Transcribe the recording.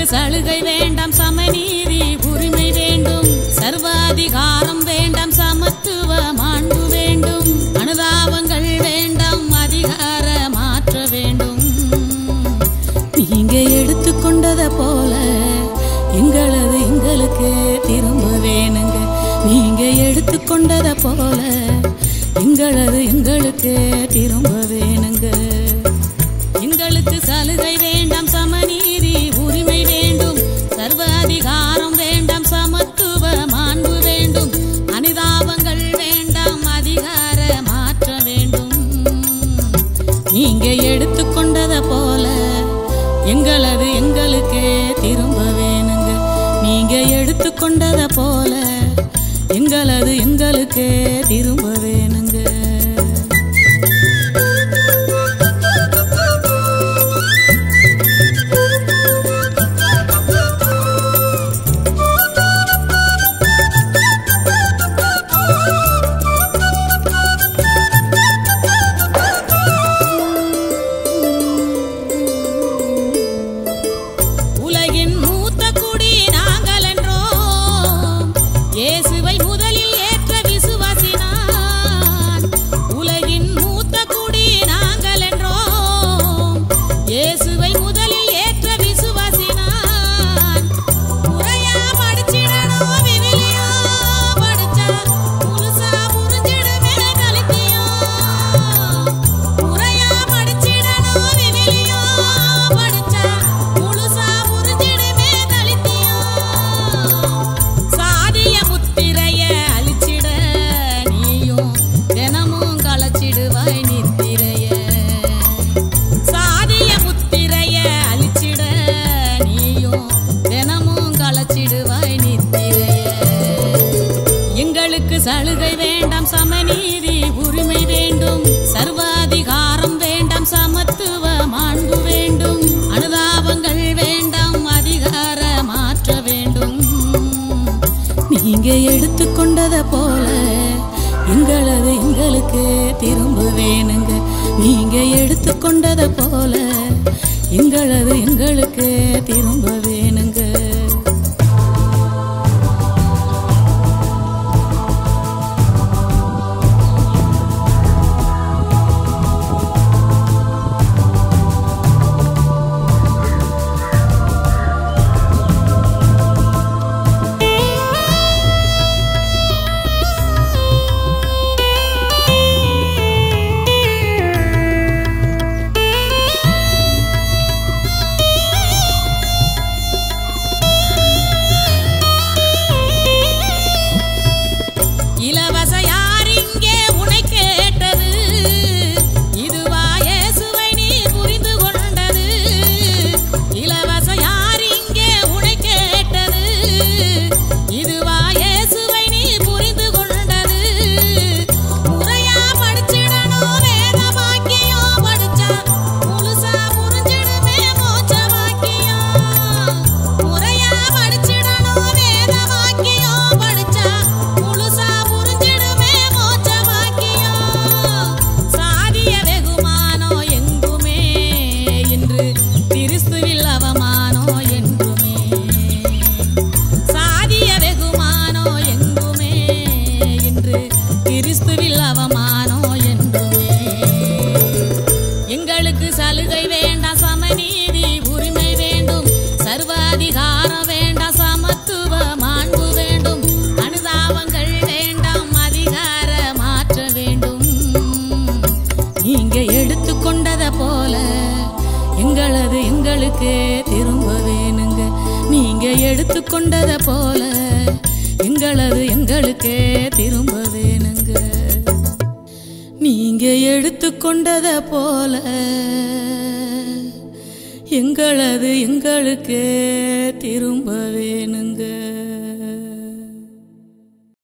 சலுகை வேண்டாம் சமநீதி உரிமை வேண்டும் சர்வாதிகாரம் வேண்டாம் சமத்துவ மாண்பு வேண்டும் அனுதாபங்கள் வேண்டாம் அதிகார மாற்ற வேண்டும் நீங்க எடுத்துக்கொண்டத போல எங்களது எங்களுக்கு திரும்ப வேணுங்க நீங்க எடுத்துக்கொண்டத போல எங்களது எங்களுக்கு திரும்ப வேணுங்க எங்களுக்கு சலுகை வேண்டாம் சமநீதி உரிமை வேண்டும் சர்வ அதிகாரம் வேண்டாம் சமத்துவ மாண்பு வேண்டும் அனுதாபங்கள் வேண்டாம் அதிகார மாற்ற வேண்டும் நீங்க எடுத்துக்கொண்டத போல எங்களது எங்களுக்கே திரும்ப வேணுங்க நீங்க எடுத்துக்கொண்டத போல எங்களது எங்களுக்கே திரும்ப வேணுங்க உலகின் மூத்த குடி நாங்கள் என்றோம் இயேசுவை முதலில் ஏற்ற விசுவாசினான் உலகின் மூத்த குடி நாங்கள் என்றோம் இயேசுவை முதலில் ஏற்ற விசுவாசினான் முறையா படிச்சிடணும் விவிலியா படிச்சா முழுசா புரிஞ்சிடுமே கலித்தியம் முறையா படிச்சிடணும் விவிலியா படிச்சா முழுசா புரிஞ்சிடுமே கலித்தியம் சாதிய முத்திரைய அழிச்சிட நீயும் தினமும் களைச்சிடுவாய் நித்திரைய சாதிய முத்திரைய அழிச்சிட நீயும் தினமும் களைச்சிடுவாய் நித்திரைய எங்களுக்கு சலுகை வேண்டாம் சமநீதி உரிமை வேண்டும் சர்வாதிகாரம் வேண்டாம் சமத்துவ மாண்பு வேண்டும் அனுதாபங்கள் வேண்டாம் அதிகார மாற்ற வேண்டும் நீங்க எடுத்துக்கொண்டத போல எங்களது எங்களுக்கு திரும்ப வேணுங்க நீங்க எடுத்துக்கொண்டத போல எங்களது எங்களுக்கு திரும்ப வேணுங்க இலவச யார் இங்கே உனை கேட்டது இதுவா இயேசுவை நீ புரிந்து கொண்டது இலவச யார் இங்கே உனை கேட்டது இதுவா இயேசுவை நீ புரிந்து கொண்டது முறையா படிச்சிடணும் வேத வாக்கியம் படிச்சா முழுசா புரிஞ்சிடுமே மோட்ச வாக்கியம் முறையா படிச்சிடணும் வேத வாக்கியம் படிச்சா முழுசா புரிஞ்சிடுமே மோட்ச வாக்கியம் சாதிய வெகுமானோ எங்குமே இன்று கிறிஸ்துவில் அவமானோ என்றுமே சாதிய வெகுமானோ எங்குமே இன்று கிறிஸ்துவில் அவமானோ என்றுமே எங்களுக்கு சலுகை வேண்டாம் சமநீதி உரிமை வேண்டும் சர்வாதிகாரம் வேண்டாம் சமத்துவ மாண்பு வேண்டும் அனுதாபங்கள் வேண்டாம் அதிகார மாற்ற வேண்டும் நீங்க எடுத்துக்கொண்டத போல எங்களது எங்களுக்கு திரும்ப வேணுங்க நீங்க எடுத்துக்கொண்டத போல எங்களது எங்களுக்கே திரும்ப வேணுங்க நீங்க எடுத்துக்கொண்டத போல எங்களது எங்களுக்கே திரும்ப வேணுங்க